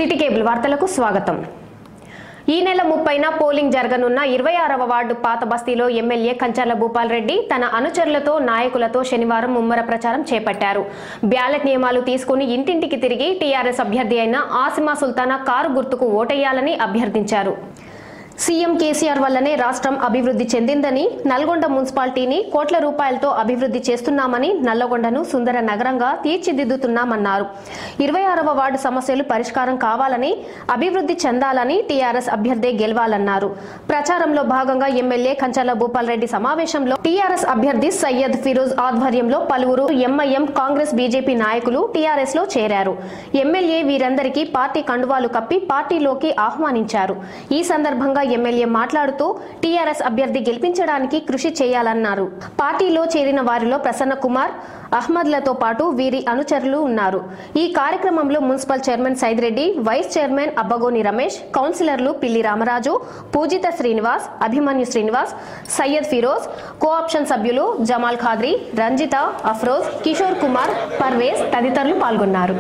City cable వార్తలకు స్వాగతం ఈ నెల ముప్పైన పోలింగ్ జరగనున్న ఇరవై ఆరవ వార్డు పాత బస్తీలో ఎమ్మెల్యే కంచర్ల భూపాల్ రెడ్డి తన అనుచరులతో నాయకులతో శనివారం ముమ్మర ప్రచారం చేపట్టారు బ్యాలెట్ నియమాలు తీసుకుని ఇంటింటికి తిరిగి టీఆర్ఎస్ అభ్యర్థి అయిన ఆసిమా సుల్తానా కారు గుర్తుకు ఓటేయాలని అభ్యర్థించారు సీఎం కేసీఆర్ వల్లనే రాష్ట్రం అభివృద్ధి చెందిందని నల్గొండ మున్సిపాలిటీని కోట్ల రూపాయలతో అభివృద్ధి చేస్తున్నామని నల్లగొండను సుందర నగరంగా తీర్చిదిద్దుతున్నామన్నారు ఇరవై ఆరవ వార్డు సమస్యలు పరిష్కారం కావాలని అభివృద్ధి చెందాలని టీఆర్ఎస్ అభ్యర్థి గెలవాలన్నారు ప్రచారంలో భాగంగా ఎమ్మెల్యే కంచర్ల భూపాల్ రెడ్డి సమావేశంలో టీఆర్ఎస్ అభ్యర్థి సయ్యద్ ఫిరోజ్ ఆధ్వర్యంలో పలువురు ఎంఐఎం కాంగ్రెస్ బీజేపీ నాయకులు టీఆర్ఎస్ లో చేరారు ఎమ్మెల్యే వీరందరికీ పార్టీ కండువాలు కప్పి పార్టీలోకి ఆహ్వానించారు ఈ సందర్భంగా ఎమ్మెల్యే మాట్లాడుతూ టీఆర్ఎస్ అభ్యర్థి గెలిపించడానికి కృషి చేయాలన్నారు పార్టీలో చేరిన వారిలో ప్రసన్న కుమార్ అహ్మద్లతో పాటు వీరి అనుచరులు ఉన్నారు ఈ కార్యక్రమంలో municipal chairman Saidireddy vice chairman Abbagoni Ramesh కౌన్సిలర్లు పిల్లి రామరాజు పూజిత శ్రీనివాస్ అభిమన్యు శ్రీనివాస్ సయ్యద్ ఫిరోజ్ కోఆప్షన్ సభ్యులు జమాల్ ఖాద్రి రంజిత అఫ్రోజ్ కిషోర్ కుమార్ పర్వేజ్ తదితరులు పాల్గొన్నారు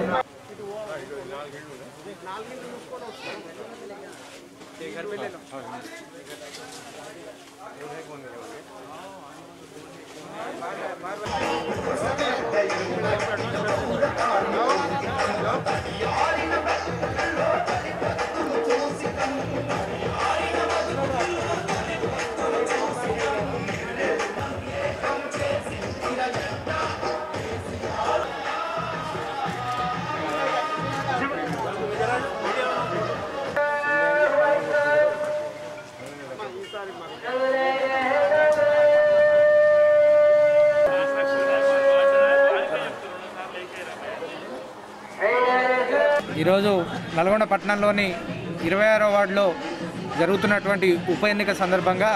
ఈరోజు నల్గొండ పట్టణంలోని ఇరవై ఆరో వార్డులో జరుగుతున్నటువంటి ఉప ఎన్నిక సందర్భంగా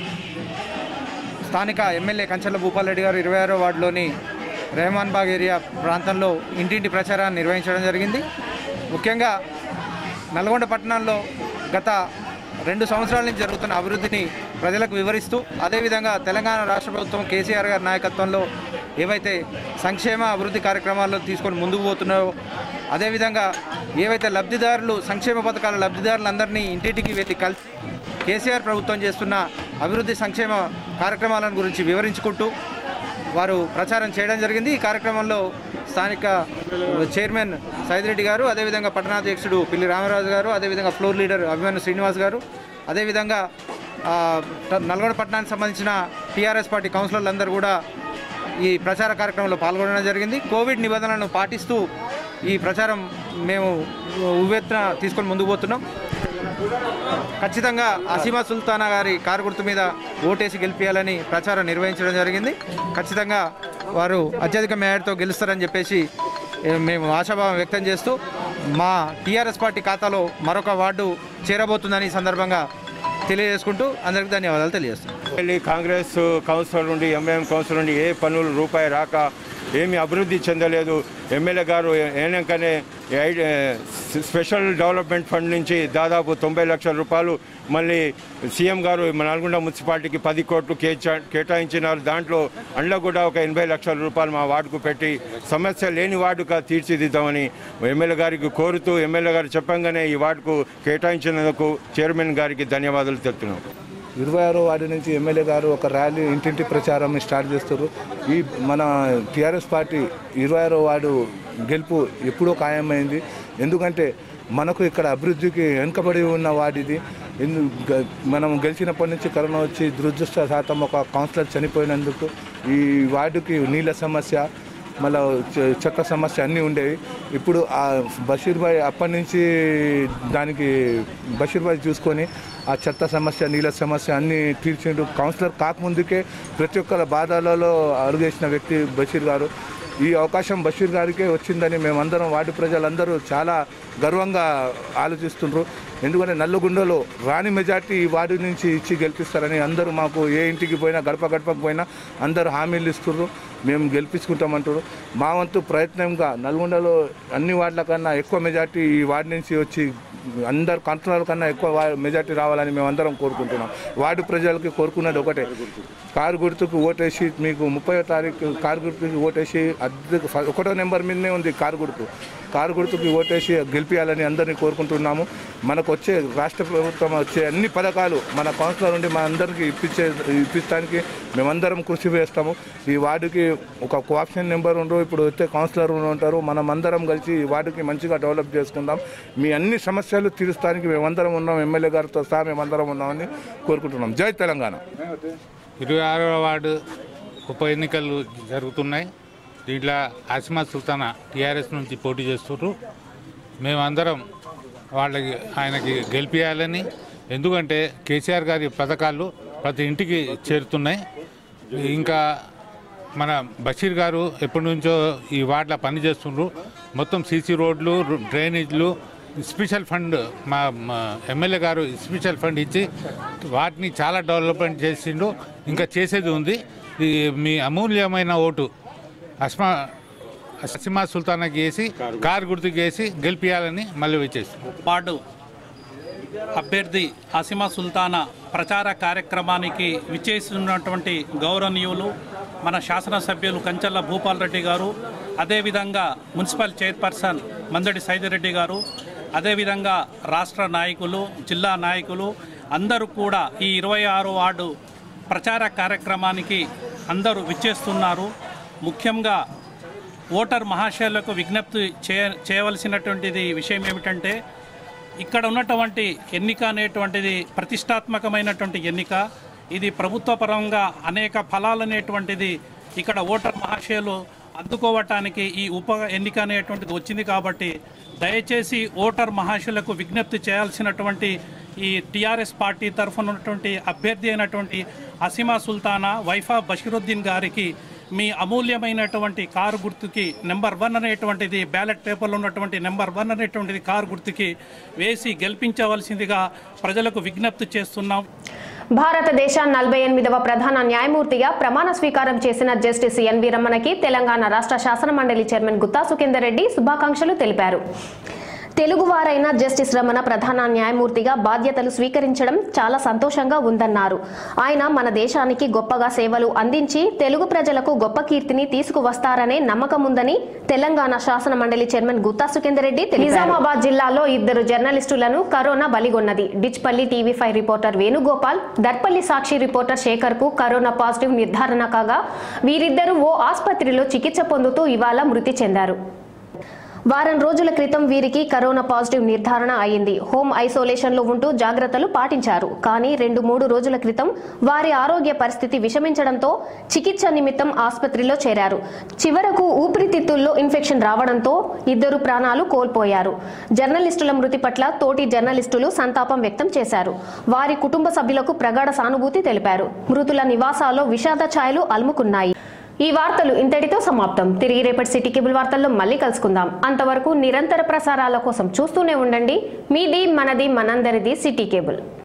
స్థానిక ఎమ్మెల్యే కంచర్ల భూపాలరెడ్డి గారు ఇరవై ఆరో వార్డులోని రెహమాన్ బాగ్ ఏరియా ప్రాంతంలో ఇంటింటి ప్రచారాన్ని నిర్వహించడం జరిగింది ముఖ్యంగా నల్గొండ పట్టణంలో గత రెండు సంవత్సరాల నుంచి జరుగుతున్న అభివృద్ధిని ప్రజలకు వివరిస్తూ అదేవిధంగా తెలంగాణ రాష్ట్ర ప్రభుత్వం కేసీఆర్ గారి నాయకత్వంలో ఏవైతే సంక్షేమ అభివృద్ధి కార్యక్రమాల్లో తీసుకొని ముందుకు పోతున్నాయో అదేవిధంగా ఏవైతే లబ్ధిదారులు సంక్షేమ పథకాల లబ్ధిదారులందరినీ ఇంటింటికి వెళ్ళి కలిసి కేసీఆర్ ప్రభుత్వం చేస్తున్న అభివృద్ధి సంక్షేమ కార్యక్రమాలను గురించి వివరించుకుంటూ వారు ప్రచారం చేయడం జరిగింది ఈ కార్యక్రమంలో స్థానిక చైర్మన్ సైదిరెడ్డి గారు అదేవిధంగా పట్టణాధ్యక్షుడు పిల్లి రామరాజు గారు అదేవిధంగా ఫ్లోర్ లీడర్ అభిమన్యు శ్రీనివాస్ గారు అదేవిధంగా ఆ, ట- నల్గొండ పట్టణానికి సంబంధించిన టీఆర్ఎస్ పార్టీ కౌన్సిలర్లందరూ కూడా ఈ ప్రచార కార్యక్రమంలో పాల్గొనడం జరిగింది కోవిడ్ నిబంధనలను పాటిస్తూ ఈ ప్రచారం మేము ఉవ్వెత్తున తీసుకొని ముందుకు పోతున్నాం ఖచ్చితంగా అసీమా సుల్తానా గారి కారు గుర్తు మీద ఓటేసి గెలిపించాలని ప్రచారం నిర్వహించడం జరిగింది ఖచ్చితంగా వారు అత్యధిక మేయర్తో గెలుస్తారని చెప్పేసి ఏ, మేము ఆశాభావం వ్యక్తం చేస్తూ మా టీఆర్ఎస్ పార్టీ ఖాతాలో మరొక వార్డు చేరబోతుందని ఈ సందర్భంగా తెలియజేసుకుంటూ అందరికీ ధన్యవాదాలు తెలియజేస్తున్నాం వెళ్ళి కాంగ్రెస్ కౌన్సిలర్ నుండి ఎంఐఎం కౌన్సిలర్ నుండి ఏ పనులు రూపాయి రాక ఏమి అభివృద్ధి చెందలేదు ఎమ్మెల్యే గారు ఏనాకనే ఐ- స్పెషల్ డెవలప్మెంట్ ఫండ్ నుంచి దాదాపు తొంభై లక్షల రూపాయలు మళ్ళీ సీఎం గారు మన నల్గొండ మున్సిపాలిటీకి పది కోట్లు కేచా- కేటాయించినారు దాంట్లో అండ్ల కూడా ఒక ఎనభై లక్షల రూపాయలు మా వార్డుకు పెట్టి సమస్య లేని వార్డుగా తీర్చిదిద్దామని ఎమ్మెల్యే గారికి కోరుతూ ఎమ్మెల్యే గారు చెప్పంగానే ఈ వార్డుకు కేటాయించినందుకు చైర్మన్ గారికి ధన్యవాదాలు తెలుపుతున్నాం ఇరవై ఆరో వార్డు నుంచి ఎమ్మెల్యే గారు ఒక ర్యాలీ ఇంటింటి ప్రచారం స్టార్ట్ చేస్తారు ఈ మన టీఆర్ఎస్ పార్టీ ఇరవై ఆరో వార్డు గెలుపు ఎప్పుడో ఖాయమైంది ఎందుకంటే మనకు ఇక్కడ అభివృద్ధికి వెనుకబడి ఉన్న వార్డు ఎందు గ- మనం గెలిచినప్పటి నుంచి కరోనా వచ్చి దురదృష్ట శాతం ఒక కౌన్సిలర్ చనిపోయినందుకు ఈ వార్డుకి నీళ్ళ సమస్య మళ్ళీ చె- చెత్త సమస్య అన్నీ ఉండేవి ఇప్పుడు ఆ బషీర్ భాయ్ అప్పటి నుంచి దానికి బషీర్ భాయ్ చూసుకొని ఆ చెత్త సమస్య నీళ్ళ సమస్య అన్నీ తీర్చిండు కౌన్సిలర్ కాకముందుకే ప్రతి ఒక్కరి బాధలలో అడుగేసిన వ్యక్తి బషీర్ గారు ఈ అవకాశం బషీర్ గారికే వచ్చిందని మేమందరం వార్డు ప్రజలందరూ చాలా గర్వంగా ఆలోచిస్తుండ్రు ఎందుకంటే నల్లగొండలో రాణి మెజార్టీ ఈ వార్డు నుంచి ఇచ్చి గెలిపిస్తారని అందరూ మాకు ఏ ఇంటికి పోయినా గడప గడపకు పోయినా అందరూ హామీలు ఇస్తున్నారు మేము గెలిపించుకుంటామంటారు మా వంతు ప్రయత్నంగా నల్గొండలో అన్ని వార్డుల కన్నా ఎక్కువ మెజార్టీ ఈ వార్డు నుంచి వచ్చి అందరు కంట్రోల్ కన్నా ఎక్కువ వా- మెజార్టీ రావాలని మేము అందరం కోరుకుంటున్నాం వార్డు ప్రజలకి కోరుకున్నది ఒకటే కారు గుర్తుకు ఓటేసి మీకు ముప్పై తారీఖు కారు గుర్తుకు ఓటేసి అద్దెకు ఫ- ఒకటో నెంబర్ మీదనే ఉంది కారు గుర్తు కారు గుర్తుకి ఓటేసి గెలిపించాలని అందరినీ కోరుకుంటున్నాము మనకు వచ్చే రాష్ట్ర ప్రభుత్వం వచ్చే అన్ని పథకాలు మన కౌన్సిలర్ నుండి మన అందరికీ ఇప్పించే ఇప్పించడానికి మేమందరం కృషి చేస్తాము ఈ వార్డుకి ఒక కోఆప్షన్ నెంబర్ ఉండు ఇప్పుడు వచ్చే కౌన్సిలర్ ఉంటారు మనం అందరం కలిసి ఈ వార్డుకి మంచిగా డెవలప్ చేసుకుందాం మీ అన్ని సమస్యలు తీరుస్తానికి మేమందరం ఉన్నాం ఎమ్మెల్యే గారితో సహా మేమందరం ఉన్నామని కోరుకుంటున్నాం జై తెలంగాణ ఇరవై ఆరవ వార్డు ఉప ఎన్నికలు జరుగుతున్నాయి దీంట్లో ఆసిమా సుల్తానా టీఆర్ఎస్ నుంచి పోటీ చేస్తున్నారు మేమందరం వాళ్ళకి ఆయనకి గెలిపించాలని ఎందుకంటే కేసీఆర్ గారి పథకాలు ప్రతి ఇంటికి చేరుతున్నాయి ఇంకా మన బషీర్ గారు ఎప్పటి నుంచో ఈ వార్డులో పని చేస్తుండ్రు మొత్తం సీసీ రోడ్లు రు- డ్రైనేజ్లు స్పెషల్ ఫండ్ మా మా ఎమ్మెల్యే గారు స్పెషల్ ఫండ్ ఇచ్చి వాటిని చాలా డెవలప్మెంట్ చేసిండు ఇంకా చేసేది ఉంది ఈ మీ అమూల్యమైన ఓటు అస్మా అసిమా సుల్తానాకి వేసి కారు గుర్తుకి వేసి గెలిపించాలని మళ్ళీ వచ్చేసి వార్డు అభ్యర్థి అసిమా సుల్తానా ప్రచార కార్యక్రమానికి విచ్చేస్తున్నటువంటి గౌరవనీయులు మన శాసనసభ్యులు కంచర్ల భూపాల్ రెడ్డి గారు అదేవిధంగా మున్సిపల్ చైర్పర్సన్ మందడి సైదిరెడ్డి గారు అదేవిధంగా రాష్ట్ర నాయకులు జిల్లా నాయకులు అందరూ కూడా ఈ ఇరవై ఆరు వార్డు ప్రచార కార్యక్రమానికి అందరూ విచ్చేస్తున్నారు ముఖ్యంగా ఓటర్ మహాశయులకు విజ్ఞప్తి చేయ చేయవలసినటువంటిది విషయం ఏమిటంటే ఇక్కడ ఉన్నటువంటి ఎన్నిక అనేటువంటిది ప్రతిష్టాత్మకమైనటువంటి ఎన్నిక ఇది ప్రభుత్వ పరంగా అనేక ఫలాలు అనేటువంటిది ఇక్కడ ఓటర్ మహాశయులు అందుకోవటానికి ఈ ఉప ఎన్నిక అనేటువంటిది వచ్చింది కాబట్టి దయచేసి ఓటర్ మహాశయులకు విజ్ఞప్తి చేయాల్సినటువంటి ఈ టీఆర్ఎస్ పార్టీ తరఫున ఉన్నటువంటి అభ్యర్థి అయినటువంటి అసిమా సుల్తానా వైఫా బషీరుద్దీన్ గారికి మీ అమూల్యమైనటువంటి కారు గుర్తుకి నెంబర్ వన్ అనేటువంటిది బ్యాలెట్ పేపర్లో ఉన్నటువంటి నెంబర్ వన్ అనేటువంటిది కారు గుర్తుకి వేసి గెలిపించవలసిందిగా ప్రజలకు విజ్ఞప్తి చేస్తున్నాం భారతదేశ నలభై ఎనిమిదవ ప్రధాన న్యాయమూర్తిగా ప్రమాణ స్వీకారం చేసిన జస్టిస్ ఎన్వి రమణకి తెలంగాణ రాష్ట్ర శాసన మండలి చైర్మన్ గుత్తా సుఖేందర్ రెడ్డి శుభాకాంక్షలు తెలిపారు తెలుగువారైన జస్టిస్ రమణ ప్రధాన న్యాయమూర్తిగా బాధ్యతలు స్వీకరించడం చాలా సంతోషంగా ఉందన్నారు ఆయన మన దేశానికి గొప్పగా సేవలు అందించి తెలుగు ప్రజలకు గొప్ప కీర్తిని తీసుకువస్తారనే నమ్మకం ఉందని తెలంగాణ శాసన మండలి చైర్మన్ గుత్తా సుఖేందర్ రెడ్డి తెలిపారు. నిజామాబాద్ జిల్లాలో ఇద్దరు జర్నలిస్టులను కరోనా బలిగొన్నది Dichpally TV five reporter Venugopal Darpally Sakshi reporter Shekhar కు కరోనా పాజిటివ్ నిర్ధారణ కాగా వీరిద్దరూ ఓ ఆసుపత్రిలో చికిత్స పొందుతూ ఇవాళ మృతి చెందారు వారం రోజుల క్రితం వీరికి కరోనా పాజిటివ్ నిర్ధారణ అయింది హోమ్ ఐసోలేషన్ లో ఉంటూ జాగ్రత్తలు పాటించారు కానీ రెండు మూడు రోజుల క్రితం వారి ఆరోగ్య పరిస్థితి విషమించడంతో చికిత్స నిమిత్తం ఆసుపత్రిలో చేరారు చివరకు ఊపిరితిత్తుల్లో ఇన్ఫెక్షన్ రావడంతో ఇద్దరు ప్రాణాలు కోల్పోయారు జర్నలిస్టుల మృతి పట్ల తోటి జర్నలిస్టులు సంతాపం వ్యక్తం చేశారు వారి కుటుంబ సభ్యులకు ప్రగాఢ సానుభూతి తెలిపారు మృతుల నివాసాల్లో విషాద ఛాయలు అలుముకున్నాయి ఈ వార్తలు ఇంతటితో సమాప్తం తిరిగి రేపటి సిటీ కేబుల్ వార్తల్లో మళ్ళీ కలుసుకుందాం అంతవరకు నిరంతర ప్రసారాల కోసం చూస్తూనే ఉండండి మీది మనది మనందరిది సిటీ కేబుల్